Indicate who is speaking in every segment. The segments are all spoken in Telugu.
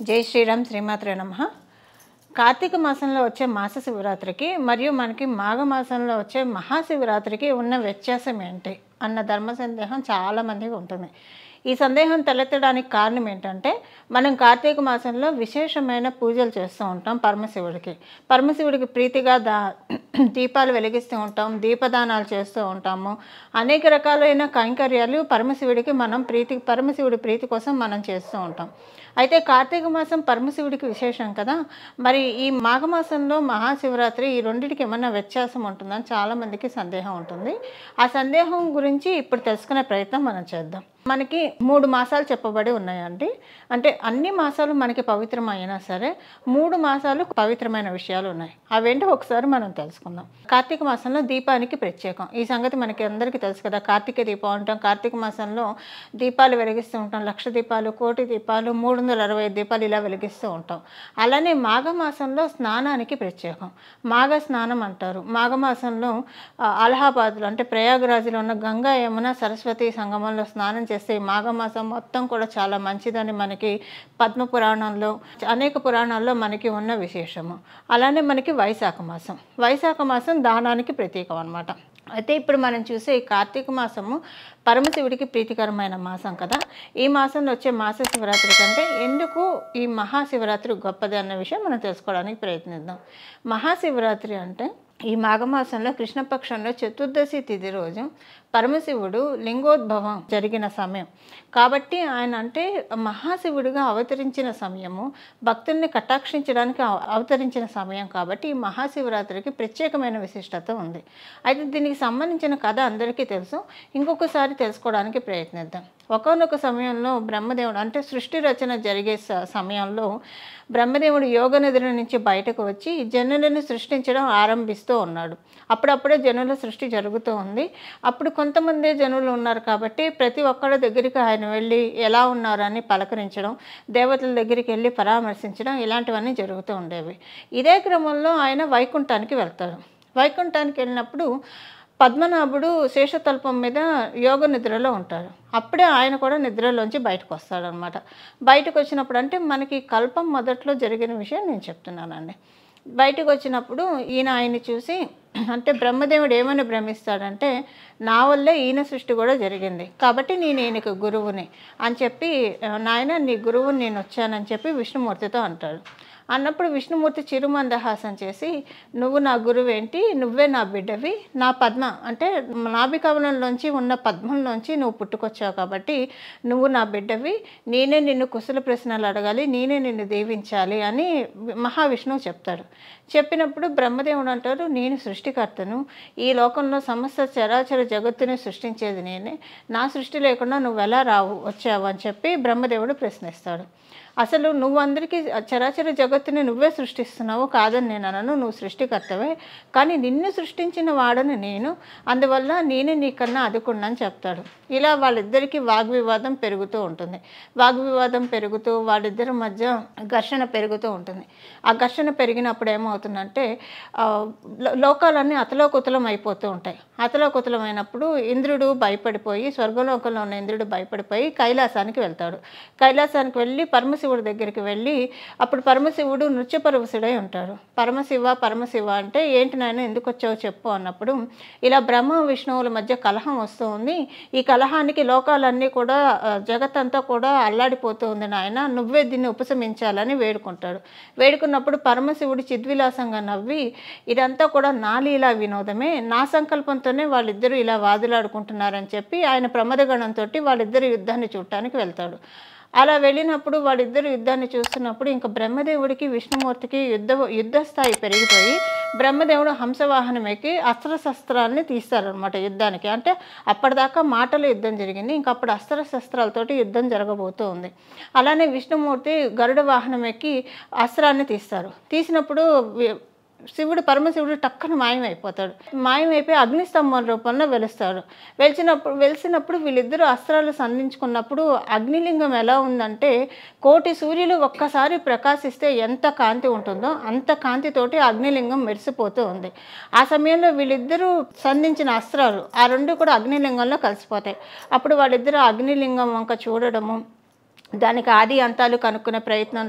Speaker 1: జై శ్రీరామ్ శ్రీమాత్రే నమ కార్తీక మాసంలో వచ్చే మాస శివరాత్రికి మరియు మనకి మాఘ మాసంలో వచ్చే మహాశివరాత్రికి ఉన్న వ్యత్యాసం ఏంటి అన్న ధర్మ సందేహం చాలామందికి ఉంటుంది ఈ సందేహం తలెత్తడానికి కారణం ఏంటంటే మనం కార్తీక మాసంలో విశేషమైన పూజలు చేస్తూ ఉంటాం పరమశివుడికి పరమశివుడికి ప్రీతిగా దా దీపాలు వెలిగిస్తూ ఉంటాం దీపదానాలు చేస్తూ ఉంటాము అనేక రకాలైన కైంకర్యాలు పరమశివుడికి మనం ప్రీతి పరమశివుడి ప్రీతి కోసం మనం చేస్తూ ఉంటాం అయితే కార్తీక మాసం పరమశివుడికి విశేషం కదా మరి ఈ మాఘమాసంలో మహాశివరాత్రి ఈ రెండింటికి ఏమన్నా వ్యత్యాసం ఉంటుందని చాలామందికి సందేహం ఉంటుంది ఆ సందేహం గురించి ఇప్పుడు తెలుసుకునే ప్రయత్నం మనం చేద్దాం మనకి మూడు మాసాలు చెప్పబడి ఉన్నాయండి అంటే అన్ని మాసాలు మనకి పవిత్రమైనా సరే మూడు మాసాలు పవిత్రమైన విషయాలు ఉన్నాయి అవేంటో ఒకసారి మనం తెలుసుకుందాం కార్తీక మాసంలో దీపానికి ప్రత్యేకం ఈ సంగతి మనకి అందరికీ తెలుసు కదా కార్తీక దీపం అంటాం కార్తీక మాసంలో దీపాలు వెలిగిస్తూ ఉంటాం లక్ష దీపాలు కోటి దీపాలు మూడు వందల అరవై ఐదు దీపాలు ఇలా వెలిగిస్తూ ఉంటాం అలానే మాఘమాసంలో స్నానానికి ప్రత్యేకం మాఘ స్నానం అంటారు మాఘమాసంలో ఆ, అలహాబాద్లో అంటే ప్రయాగరాజ్లో ఉన్న గంగా యమున సరస్వతి సంగమంలో స్నానం చేస్తే ఈ మాఘమాసం మొత్తం కూడా చాలా మంచిదని మనకి పద్మ పురాణంలో అనేక పురాణాల్లో మనకి ఉన్న విశేషము అలానే మనకి వైశాఖ మాసం వైశాఖ మాసం దానానికి ప్రతీకం అన్నమాట అయితే ఇప్పుడు మనం చూసే ఈ కార్తీక మాసము పరమశివుడికి ప్రీతికరమైన మాసం కదా ఈ మాసంలో వచ్చే మాస శివరాత్రి కంటే ఎందుకు ఈ మహాశివరాత్రి గొప్పది అన్న విషయం మనం తెలుసుకోవడానికి ప్రయత్నిద్దాం మహాశివరాత్రి అంటే ఈ మాఘమాసంలో కృష్ణపక్షంలో చతుర్దశి తిథి రోజు పరమశివుడు లింగోద్భవం జరిగిన సమయం కాబట్టి ఆయన అంటే మహాశివుడిగా అవతరించిన సమయము భక్తుల్ని కటాక్షించడానికి అవ- అవతరించిన సమయం కాబట్టి ఈ మహాశివరాత్రికి ప్రత్యేకమైన విశిష్టత ఉంది అయితే దీనికి సంబంధించిన కథ అందరికీ తెలుసు ఇంకొకసారి తెలుసుకోవడానికి ప్రయత్నిద్దాం ఒకనొక సమయంలో బ్రహ్మదేవుడు అంటే సృష్టి రచన జరిగే స- సమయంలో బ్రహ్మదేవుడు యోగ నిద్ర నుంచి బయటకు వచ్చి జనులను సృష్టించడం ఆరంభిస్తూ ఉన్నాడు అప్పుడప్పుడే జనుల సృష్టి జరుగుతూ ఉంది అప్పుడు కొంతమంది జనులు ఉన్నారు కాబట్టి ప్రతి ఒక్కళ్ళ దగ్గరికి ఆయన వెళ్ళి ఎలా ఉన్నారని పలకరించడం దేవతల దగ్గరికి వెళ్ళి పరామర్శించడం ఇలాంటివన్నీ జరుగుతూ ఉండేవి ఇదే క్రమంలో ఆయన వైకుంఠానికి వెళ్తాడు వైకుంఠానికి వెళ్ళినప్పుడు పద్మనాభుడు శేషతల్పం మీద యోగ నిద్రలో ఉంటాడు అప్పుడే ఆయన కూడా నిద్రలోంచి బయటకు వస్తాడనమాట బయటకు వచ్చినప్పుడు అంటే మనకి కల్పం మొదట్లో జరిగిన విషయం నేను చెప్తున్నానండి బయటకు వచ్చినప్పుడు ఈయన ఆయన్ని చూసి అంటే బ్రహ్మదేవుడు ఏమని భ్రమిస్తాడంటే నా వల్లే ఈయన సృష్టి కూడా జరిగింది కాబట్టి నేను ఈయనకు గురువుని అని చెప్పి "ఆ, నాయన నీ గురువుని నేను వచ్చానని చెప్పి విష్ణుమూర్తితో అంటాడు అన్నప్పుడు విష్ణుమూర్తి చిరుమందహాసం చేసి నువ్వు నా గురువేంటి నువ్వే నా బిడ్డవి నా పద్మ అంటే నాభికవనంలోంచి ఉన్న పద్మంలోంచి నువ్వు పుట్టుకొచ్చావు కాబట్టి నువ్వు నా బిడ్డవి నేనే నిన్ను కుశల ప్రశ్నలు అడగాలి నేనే నిన్ను దీవించాలి అని మహావిష్ణువు చెప్తాడు చెప్పినప్పుడు బ్రహ్మదేవుడు అంటారు నేను సృష్టికర్తను ఈ లోకంలో సమస్త చరాచర జగత్తుని సృష్టించేది నేనే నా సృష్టి లేకుండా నువ్వు ఎలా రావు వచ్చావు అని చెప్పి బ్రహ్మదేవుడు ప్రశ్నిస్తాడు అసలు నువ్వు అందరికీ చరాచర జగత్తుని నువ్వే సృష్టిస్తున్నావు కాదని నేను అనను నువ్వు సృష్టికర్తవే కానీ నిన్ను సృష్టించిన వాడని నేను అందువల్ల నేనే నీకన్నా అదుకున్నా అని చెప్తాడు ఇలా వాళ్ళిద్దరికీ వాగ్వివాదం పెరుగుతూ ఉంటుంది వాగ్వివాదం పెరుగుతూ వాళ్ళిద్దరి మధ్య ఘర్షణ పెరుగుతూ ఉంటుంది ఆ ఘర్షణ పెరిగినప్పుడు ఏమవుతుందంటే ఆ, లో- లోకాలన్నీ అతలోకుతలం అయిపోతూ ఉంటాయి అతలోకుతలం అయినప్పుడు ఇంద్రుడు భయపడిపోయి స్వర్గలోకంలో ఉన్న ఇంద్రుడు భయపడిపోయి కైలాసానికి వెళ్తాడు కైలాసానికి వెళ్ళి పరమశివుడి దగ్గరికి వెళ్ళి అప్పుడు పరమశివుడు నృత్యపరవశుడై ఉంటాడు పరమశివ పరమశివ అంటే ఏంటి నాయన ఎందుకు వచ్చావో చెప్పు అన్నప్పుడు ఇలా బ్రహ్మ విష్ణువుల మధ్య కలహం వస్తూ ఉంది ఈ కలహానికి లోకాలన్నీ కూడా ఆ, జగత్తంతా కూడా అల్లాడిపోతూ ఉంది నాయన నువ్వే దీన్ని ఉపశమించాలని వేడుకుంటాడు వేడుకున్నప్పుడు పరమశివుడు చిద్విలాసంగా నవ్వి ఇదంతా కూడా నా లీలా వినోదమే నా సంకల్పంతోనే వాళ్ళిద్దరూ ఇలా వాదులాడుకుంటున్నారని చెప్పి ఆయన ప్రమదగణంతో వాళ్ళిద్దరు యుద్ధాన్ని చూడటానికి వెళ్తాడు అలా వెళ్ళినప్పుడు వాళ్ళిద్దరు యుద్ధాన్ని చూస్తున్నప్పుడు ఇంకా బ్రహ్మదేవుడికి విష్ణుమూర్తికి యుద్ధ యుద్ధ స్థాయి పెరిగిపోయి బ్రహ్మదేవుడు హంసవాహనం ఎక్కి అస్త్రశస్త్రాలని తీస్తారనమాట యుద్ధానికి అంటే అప్పటిదాకా మాటల యుద్ధం జరిగింది ఇంకా అప్పుడు అస్త్రశస్త్రాలతోటి యుద్ధం జరగబోతూ ఉంది అలానే విష్ణుమూర్తి గరుడ వాహనం ఎక్కి అస్త్రాన్ని తీస్తారు తీసినప్పుడు వి- శివుడు పరమశివుడు టక్కన మాయమైపోతాడు మాయమైపోయి అగ్నిస్తంభం రూపంలో వెలుస్తాడు వెలిచినప్పుడు వెలిసినప్పుడు వీళ్ళిద్దరూ అస్త్రాలు సంధించుకున్నప్పుడు అగ్నిలింగం ఎలా ఉందంటే కోటి సూర్యులు ఒక్కసారి ప్రకాశిస్తే ఎంత కాంతి ఉంటుందో అంత కాంతితోటి అగ్నిలింగం మెరిసిపోతూ ఉంది ఆ సమయంలో వీళ్ళిద్దరూ సంధించిన అస్త్రాలు ఆ రెండు కూడా అగ్నిలింగంలో కలిసిపోతాయి అప్పుడు వాళ్ళిద్దరూ అగ్నిలింగం వంక చూడడము దానికి ఆది అంతాలు కనుక్కునే ప్రయత్నంలో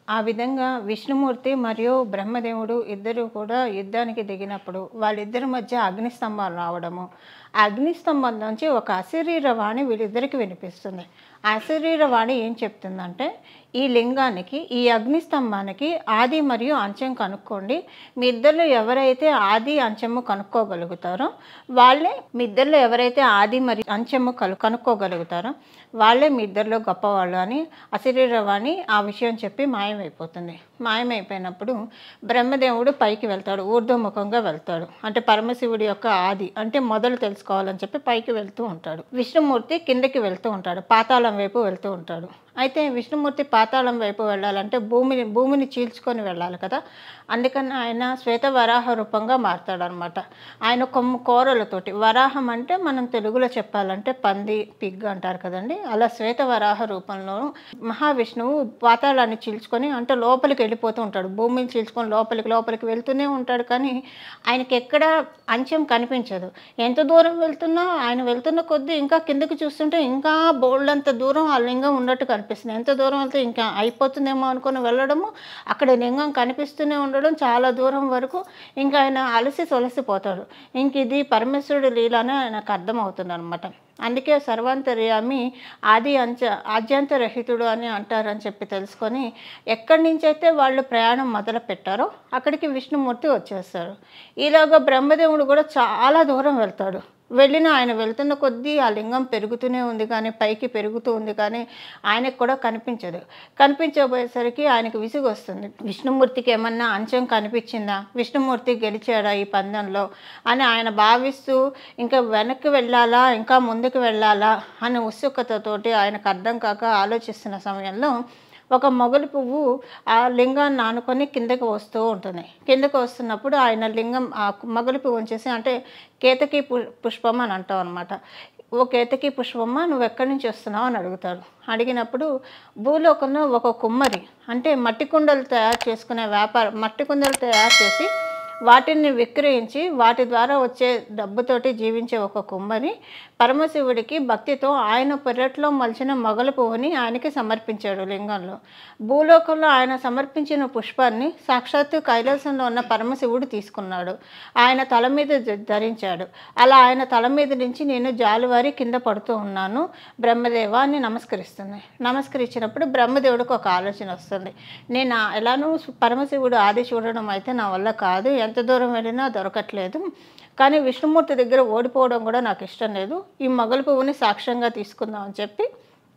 Speaker 1: ఆ విధంగా విష్ణుమూర్తి మరియు బ్రహ్మదేవుడు ఇద్దరు కూడా యుద్ధానికి దిగినప్పుడు వాళ్ళిద్దరి మధ్య అగ్నిస్తంభాలు రావడము ఆ అగ్నిస్తంభం నుంచి ఒక అశరీర వాణి వీళ్ళిద్దరికి వినిపిస్తుంది ఆ అశరీర వాణి ఏం చెప్తుందంటే ఈ లింగానికి ఈ అగ్నిస్తంభానికి ఆది మరియు అంచెం కనుక్కోండి మీ ఇద్దరిలో ఎవరైతే ఆది అంచెము కనుక్కోగలుగుతారో వాళ్ళే మీ ఇద్దరిలో ఎవరైతే ఆది మరియు అంచెము కలు కనుక్కోగలుగుతారో వాళ్ళే మీ ఇద్దరిలో గొప్పవాళ్ళు అని అశరీరవాణి ఆ విషయం చెప్పి మాయమైపోతుంది మాయమైపోయినప్పుడు బ్రహ్మదేవుడు పైకి వెళ్తాడు ఊర్ధ్వముఖంగా వెళ్తాడు అంటే పరమశివుడి యొక్క ఆది అంటే మొదలు తెలుసుకోవాలని చెప్పి పైకి వెళ్తూ ఉంటాడు విష్ణుమూర్తి కిందకి వెళ్తూ ఉంటాడు పాతాళం వైపు వెళ్తూ ఉంటాడు అయితే విష్ణుమూర్తి పాతాళం వైపు వెళ్ళాలంటే భూమిని భూమిని చీల్చుకొని వెళ్ళాలి కదా అందుకని ఆయన శ్వేత వరాహ రూపంగా మారతాడనమాట ఆయన కొమ్ము కోరలతోటి వరాహం అంటే మనం తెలుగులో చెప్పాలంటే పంది పిగ్ అంటారు కదండి అలా శ్వేత వరాహ రూపంలో మహావిష్ణువు పాతాళాన్ని చీల్చుకొని అంటే లోపలికి వెళ్ళిపోతూ ఉంటాడు భూమిని చీల్చుకొని లోపలికి లోపలికి వెళ్తూనే ఉంటాడు కానీ ఆయనకి ఎక్కడ అంచెం కనిపించదు ఎంత దూరం వెళ్తున్నా ఆయన వెళ్తున్న కొద్దీ ఇంకా కిందకి చూస్తుంటే ఇంకా బోల్డ్ అంత దూరం ఆ లింగం ఉన్నట్టు కనిపిస్తుంది ఎంత దూరం వెళ్తే ఇంకా అయిపోతుందేమో అనుకుని వెళ్ళడము అక్కడ లింగం కనిపిస్తూనే ఉండడం చాలా దూరం వరకు ఇంకా ఆయన అలసి సొలసిపోతాడు ఇంక ఇది పరమేశ్వరుడు లీలానే ఆయనకు అర్థమవుతుంది అనమాట అందుకే సర్వాంతర్యామి ఆది అంచ ఆద్యంతరహితుడు అని అంటారని చెప్పి తెలుసుకొని ఎక్కడి నుంచి అయితే వాళ్ళు ప్రయాణం మొదలు పెట్టారో అక్కడికి విష్ణుమూర్తి వచ్చేస్తారు ఈలోగా బ్రహ్మదేవుడు కూడా చాలా దూరం వెళ్తాడు వెళ్ళిన ఆయన వెళ్తున్న కొద్దీ ఆ లింగం పెరుగుతూనే ఉంది కానీ పైకి పెరుగుతూ ఉంది కానీ ఆయనకు కూడా కనిపించదు కనిపించబోయేసరికి ఆయనకు విసుగు వస్తుంది విష్ణుమూర్తికి ఏమన్నా అంచం కనిపించిందా విష్ణుమూర్తి గెలిచాడా ఈ పందెంలో అని ఆయన భావిస్తూ ఇంకా వెనక్కి వెళ్ళాలా ఇంకా ముందుకు వెళ్ళాలా అనే ఉత్సుకతతోటి ఆయనకు అర్థం కాక ఆలోచిస్తున్న సమయంలో ఒక మొగలి పువ్వు ఆ లింగాన్ని ఆనుకొని కిందకి వస్తూ ఉంటుంది కిందకి వస్తున్నప్పుడు ఆయన లింగం ఆ మొగలి పువ్వు వచ్చేసి అంటే కేతకి పు- పుష్పం అని అంటాం అనమాట ఓ కేతకి పుష్పమ్మ నువ్వు ఎక్కడి నుంచి వస్తున్నావు అని అడుగుతాడు అడిగినప్పుడు భూలోకంలో ఒక కుమ్మరి అంటే మట్టి కుండలు తయారు చేసుకునే వ్యాపారం మట్టి కుండలు తయారు చేసి వాటిని విక్రయించి వాటి ద్వారా వచ్చే డబ్బుతోటి జీవించే ఒక కుమ్మరి పరమశివుడికి భక్తితో ఆయన పెరట్లో మలిచిన మొగల పువ్వుని ఆయనకి సమర్పించాడు లింగంలో భూలోకంలో ఆయన సమర్పించిన పుష్పాన్ని సాక్షాత్తు కైలాసంలో ఉన్న పరమశివుడు తీసుకున్నాడు ఆయన తల మీద జ- ధరించాడు అలా ఆయన తల మీద నుంచి నేను జాలువారి కింద పడుతూ ఉన్నాను బ్రహ్మదేవ అని నమస్కరిస్తుంది నమస్కరించినప్పుడు బ్రహ్మదేవుడికి ఒక ఆలోచన వస్తుంది నేను ఆ- ఎలానూ పరమశివుడు ఆది చూడడం అయితే నా వల్ల కాదు ఎంత దూరం వెళ్ళినా దొరకట్లేదు కానీ విష్ణుమూర్తి దగ్గర ఓడిపోవడం కూడా నాకు ఇష్టం లేదు ఈ మొగలి పువ్వుని సాక్ష్యంగా తీసుకుందాం అని చెప్పి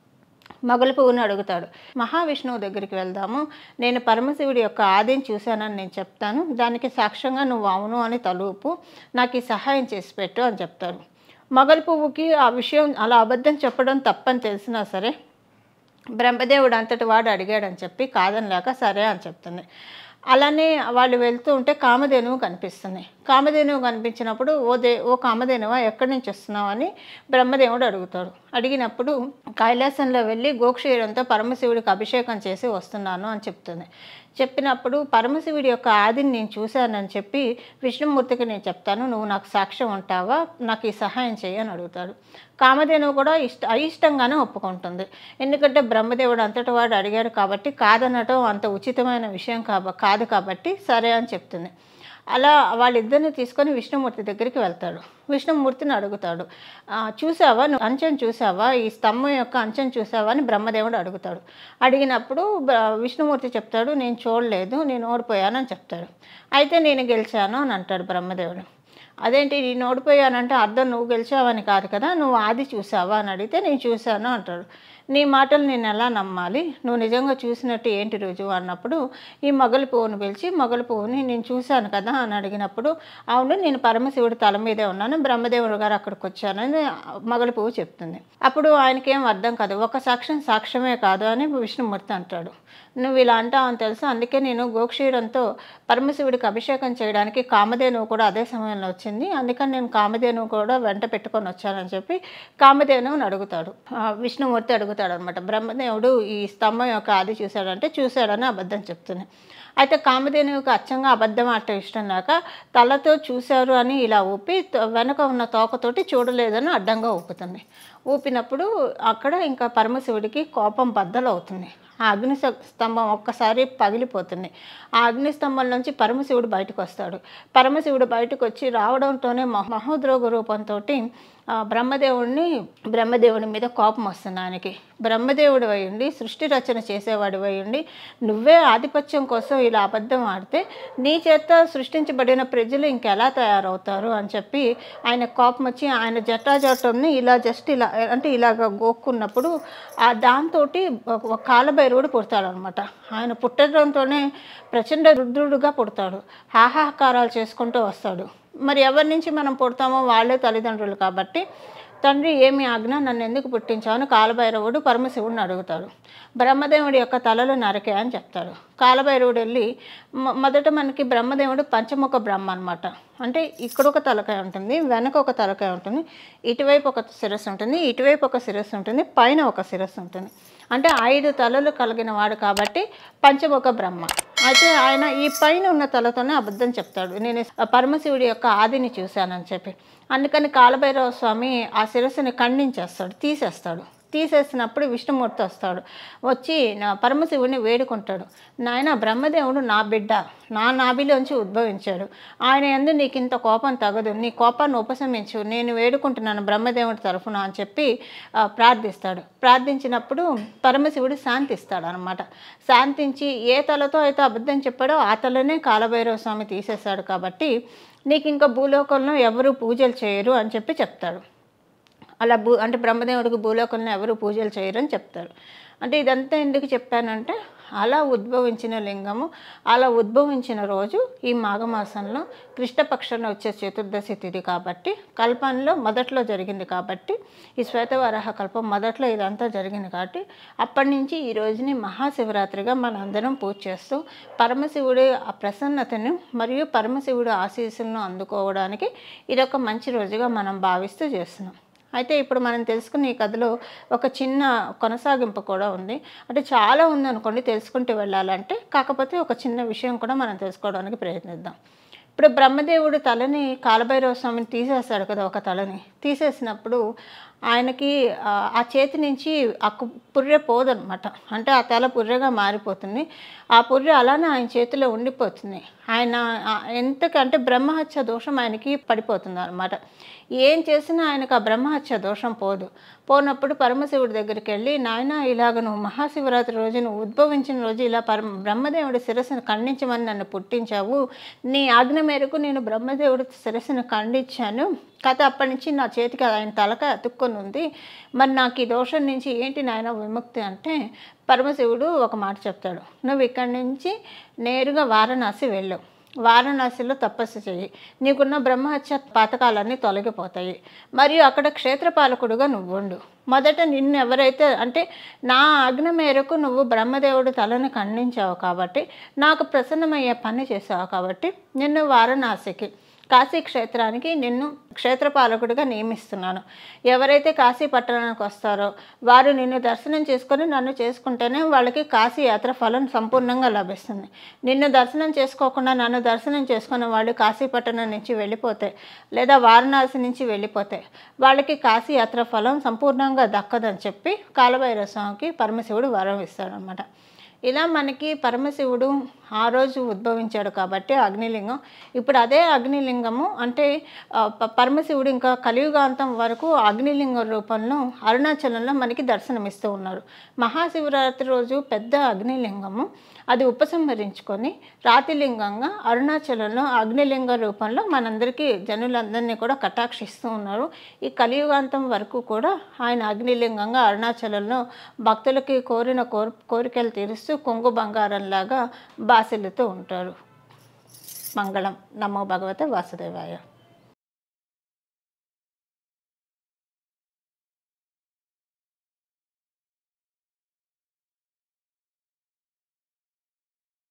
Speaker 1: మొగలి పువ్వుని అడుగుతాడు మహావిష్ణువు దగ్గరికి వెళ్దాము నేను పరమశివుడి యొక్క ఆదిని చూశానని నేను చెప్తాను దానికి సాక్ష్యంగా నువ్వు అవును అని తలుపు నాకు ఈ సహాయం చేసి పెట్టు అని చెప్తాడు మొగలి పువ్వుకి ఆ విషయం అలా అబద్ధం చెప్పడం తప్పని తెలిసినా సరే బ్రహ్మదేవుడు అంతటి వాడు అడిగాడని చెప్పి కాదనలేక సరే అని చెప్తుంది అలానే వాళ్ళు వెళ్తూ ఉంటే కామధేనువు కనిపిస్తుంది కామధేనువు కనిపించినప్పుడు ఓ దే ఓ కామధేనువ ఎక్కడి నుంచి వస్తున్నావు అని బ్రహ్మదేవుడు అడుగుతాడు అడిగినప్పుడు కైలాసంలో వెళ్ళి గోక్షీరంతో పరమశివుడికి అభిషేకం చేసి వస్తున్నాను అని చెప్తుంది చెప్పినప్పుడు పరమశివుడి యొక్క ఆదిని నేను చూశానని చెప్పి విష్ణుమూర్తికి నేను చెప్తాను నువ్వు నాకు సాక్ష్యం ఉంటావా నాకు ఈ సహాయం చేయి అని అడుగుతాడు కామధేనువు కూడా ఇష్ట అయిష్టంగానే ఒప్పుకుంటుంది ఎందుకంటే బ్రహ్మదేవుడు అంతటి వాడు అడిగాడు కాబట్టి కాదనటం అంత ఉచితమైన విషయం కాబ కాదు కాబట్టి సరే అని చెప్తుంది అలా వాళ్ళిద్దరిని తీసుకొని విష్ణుమూర్తి దగ్గరికి వెళ్తాడు విష్ణుమూర్తిని అడుగుతాడు "ఆ, చూసావా నువ్వు అంచెం చూసావా ఈ స్తంభం యొక్క అంచెం చూసావా అని బ్రహ్మదేవుడు అడుగుతాడు అడిగినప్పుడు బ్ర- విష్ణుమూర్తి చెప్తాడు నేను చూడలేదు నేను ఓడిపోయానని చెప్తాడు అయితే నేను గెలిచాను అని అంటాడు బ్రహ్మదేవుడు అదేంటి నేను ఓడిపోయానంటే అర్థం నువ్వు గెలిచావని కాదు కదా నువ్వు ఆది చూసావా అని అడిగితే నేను చూశాను అంటాడు నీ మాటలు నేను ఎలా నమ్మాలి నువ్వు నిజంగా చూసినట్టు ఏంటి రుజువు అన్నప్పుడు ఈ మొగలి పువ్వును పిలిచి మొగలి పువ్వుని నేను చూశాను కదా అని అడిగినప్పుడు అవును నేను పరమశివుడి తల మీదే ఉన్నాను బ్రహ్మదేవుడు గారు అక్కడికి వచ్చానని మొగలి పువ్వు చెప్తుంది అప్పుడు ఆయనకేం అర్థం కాదు ఒక సాక్ష్యం సాక్ష్యమే కాదు అని విష్ణుమూర్తి అంటాడు నువ్వు ఇలా అంటావని తెలుసు అందుకే నేను గోక్షీరంతో పరమశివుడికి అభిషేకం చేయడానికి కామధేనువు కూడా అదే సమయంలో వచ్చింది అందుకని నేను కామధేనువు కూడా వెంట పెట్టుకొని వచ్చానని చెప్పి కామధేనువుని అడుగుతాడు ఆ, విష్ణుమూర్తి అడుగుతాడు అనమాట బ్రహ్మదేవుడు ఈ స్తంభం యొక్క ఆది చూశాడంటే చూశాడని అబద్ధం చెప్తుంది అయితే కామధేనువుకి అచ్చంగా అబద్ధం ఆట ఇష్టం లేక తలతో చూశారు అని ఇలా ఊపి త- వెనక ఉన్న తోకతోటి చూడలేదని అడ్డంగా ఊపుతుంది ఊపినప్పుడు అక్కడ ఇంకా పరమశివుడికి కోపం బద్దలవుతుంది ఆ అగ్ని స- స్తంభం ఒక్కసారి పగిలిపోతుంది ఆ అగ్ని స్తంభం నుంచి పరమశివుడు బయటకు వస్తాడు పరమశివుడు బయటకు వచ్చి రావడంతోనే మహ- మహోద్రోగ రూపంతో బ్రహ్మదేవుడిని బ్రహ్మదేవుడి మీద కోపం వస్తుంది ఆయనకి బ్రహ్మదేవుడు అయ్యుండి సృష్టి రచన చేసేవాడు అయ్యుండి నువ్వే ఆధిపత్యం కోసం ఇలా అబద్ధం ఆడితే నీ చేత సృష్టించబడిన ప్రజలు ఇంకెలా తయారవుతారు అని చెప్పి ఆయన కోపం వచ్చి ఆయన జటాజటంని ఇలా జస్ట్ ఇలా అంటే ఇలాగ గోక్కున్నప్పుడు ఆ దాంతో ఒక కాలభైరవుడు పుడతాడనమాట ఆయన పుట్టడంతోనే ప్రచండ రుద్రుడుగా పుడతాడు హాహాకారాలు చేసుకుంటూ వస్తాడు మరి ఎవరి నుంచి మనం పుడతామో వాళ్ళే తల్లిదండ్రులు కాబట్టి తండ్రి ఏమి ఆజ్ఞ నన్ను ఎందుకు పుట్టించావని కాలభైరవుడు పరమశివుడిని అడుగుతాడు బ్రహ్మదేవుడి యొక్క తలలు నరకే అని చెప్తాడు కాలభైరవుడు వెళ్ళి మొ- మొదట మనకి బ్రహ్మదేవుడు పంచముఖ బ్రహ్మ అనమాట అంటే ఇక్కడ ఒక తలకాయ ఉంటుంది వెనక ఒక తలకాయ ఉంటుంది ఇటువైపు ఒక శిరస్సు ఉంటుంది ఇటువైపు ఒక శిరస్సు ఉంటుంది పైన ఒక శిరస్సు ఉంటుంది అంటే ఐదు తలలు కలిగిన వాడు కాబట్టి పంచముఖ బ్రహ్మ అయితే ఆయన ఈ పైన ఉన్న తలతోనే అబద్ధం చెప్తాడు నేను పరమశివుడి యొక్క ఆదిని చూశానని చెప్పి అందుకని కాలభైరవ స్వామి ఆ శిరస్సుని ఖండించేస్తాడు తీసేస్తాడు తీసేసినప్పుడు విష్ణుమూర్తి వస్తాడు వచ్చి నా పరమశివుడిని వేడుకుంటాడు నాయన బ్రహ్మదేవుడు నా బిడ్డ నా నాభిలోంచి ఉద్భవించాడు ఆయన ఎందు నీకు ఇంత కోపం తగదు నీ కోపాన్ని ఉపశమించు నేను వేడుకుంటున్నాను బ్రహ్మదేవుడి తరఫున అని చెప్పి ఆ, ప్రార్థిస్తాడు ప్రార్థించినప్పుడు పరమశివుడు శాంతిస్తాడు అనమాట శాంతించి ఏ తలతో అయితే అబద్ధం చెప్పాడో ఆ తలనే కాలభైరవ స్వామి తీసేశాడు కాబట్టి నీకు ఇంకా భూలోకంలో ఎవరు పూజలు చేయరు అని చెప్పి చెప్తాడు అలా భూ అంటే బ్రహ్మదేవుడికి భూలోకంలో ఎవరు పూజలు చేయరు అని చెప్తారు అంటే ఇదంతా ఎందుకు చెప్పానంటే అలా ఉద్భవించిన లింగము అలా ఉద్భవించిన రోజు ఈ మాఘమాసంలో కృష్ణపక్షంలో వచ్చే చతుర్దశి తిథి కాబట్టి కల్పంలో మొదట్లో జరిగింది కాబట్టి ఈ శ్వేతవరాహ కల్పం మొదట్లో ఇదంతా జరిగింది కాబట్టి అప్పటి నుంచి ఈ రోజుని మహాశివరాత్రిగా మనందరం పూజ చేస్తూ పరమశివుడి ఆ ప్రసన్నతను మరియు పరమశివుడి ఆశీస్సులను అందుకోవడానికి ఇదొక మంచి రోజుగా మనం భావిస్తూ చేస్తున్నాం అయితే ఇప్పుడు మనం తెలుసుకున్న ఈ కథలో ఒక చిన్న కొనసాగింపు కూడా ఉంది అంటే చాలా ఉందనుకోండి తెలుసుకుంటూ వెళ్ళాలంటే కాకపోతే ఒక చిన్న విషయం కూడా మనం తెలుసుకోవడానికి ప్రయత్నిద్దాం ఇప్పుడు బ్రహ్మదేవుడు తలని కాలభైరవ స్వామిని తీసేస్తాడు కదా ఒక తలని తీసేసినప్పుడు ఆయనకి ఆ, ఆ చేతి నుంచి ఆ కు- పుర్రె పోదనమాట అంటే ఆ తల పుర్రెగా మారిపోతుంది ఆ పుర్రె అలానే ఆయన చేతిలో ఉండిపోతుంది ఆయన ఆ, ఎంతకంటే బ్రహ్మహత్య దోషం ఆయనకి పడిపోతుంది అనమాట ఏం చేసినా ఆయనకు ఆ బ్రహ్మహత్య దోషం పోదు పోనప్పుడు పరమశివుడి దగ్గరికి వెళ్ళి నాయన ఇలాగ నువ్వు మహాశివరాత్రి రోజు నువ్వు ఉద్భవించిన రోజు ఇలా పరమ బ్రహ్మదేవుడి శిరస్సును ఖండించమని నన్ను పుట్టించావు నీ ఆజ్ఞ మేరకు నేను బ్రహ్మదేవుడి శిరస్సును ఖండించాను కథ అప్పటి నుంచి నా చేతికి ఆయన తలక అతుక్కొని ఉంది మరి నాకు ఈ దోషం నుంచి ఏంటి నాయన విముక్తి అంటే పరమశివుడు ఒక మాట చెప్తాడు నువ్వు ఇక్కడి నుంచి నేరుగా వారణాసి వెళ్ళు వారణాసిలో తపస్సు చెయ్యి నీకున్న బ్రహ్మహత్య పాతకాలన్నీ తొలగిపోతాయి మరియు అక్కడ క్షేత్రపాలకుడుగా నువ్వు ఉండు మొదట నిన్ను ఎవరైతే అంటే నా ఆజ్ఞ మేరకు నువ్వు బ్రహ్మదేవుడు తలను ఖండించావు కాబట్టి నాకు ప్రసన్నమయ్యే పని చేసావు కాబట్టి నిన్ను వారణాసికి కాశీ క్షేత్రానికి నిన్ను క్షేత్రపాలకుడిగా నియమిస్తున్నాను ఎవరైతే కాశీ పట్టణానికి వస్తారో వారు నిన్ను దర్శనం చేసుకొని నన్ను చేసుకుంటేనే వాళ్ళకి కాశీ యాత్ర ఫలం సంపూర్ణంగా లభిస్తుంది నిన్ను దర్శనం చేసుకోకుండా నన్ను దర్శనం చేసుకున్న వాళ్ళు కాశీ పట్టణం నుంచి వెళ్ళిపోతే లేదా వారణాసి నుంచి వెళ్ళిపోతే వాళ్ళకి కాశీ యాత్ర ఫలం సంపూర్ణంగా దక్కదని చెప్పి కాలభైరవ స్వామికి పరమశివుడు వరం ఇస్తాడనమాట ఇలా మనకి పరమశివుడు ఆ రోజు ఉద్భవించాడు కాబట్టి అగ్నిలింగం ఇప్పుడు అదే అగ్నిలింగము అంటే ఆ, ప- పరమశివుడు ఇంకా కలియుగాంతం వరకు అగ్నిలింగం రూపంలో అరుణాచలంలో మనకి దర్శనమిస్తూ ఉన్నారు మహాశివరాత్రి రోజు పెద్ద అగ్నిలింగము అది ఉపసంహరించుకొని రాతిలింగంగా అరుణాచలంలో అగ్నిలింగ రూపంలో మనందరికీ జనులందరినీ కూడా కటాక్షిస్తూ ఉన్నారు ఈ కలియుగాంతం వరకు కూడా ఆయన అగ్నిలింగంగా అరుణాచలంలో భక్తులకి కోరిన కోర్ కోరికలు తీరుస్తూ కొంగు బంగారంలాగా బాసిల్లుతూ ఉంటారు మంగళం నమో భగవతే వాసుదేవాయ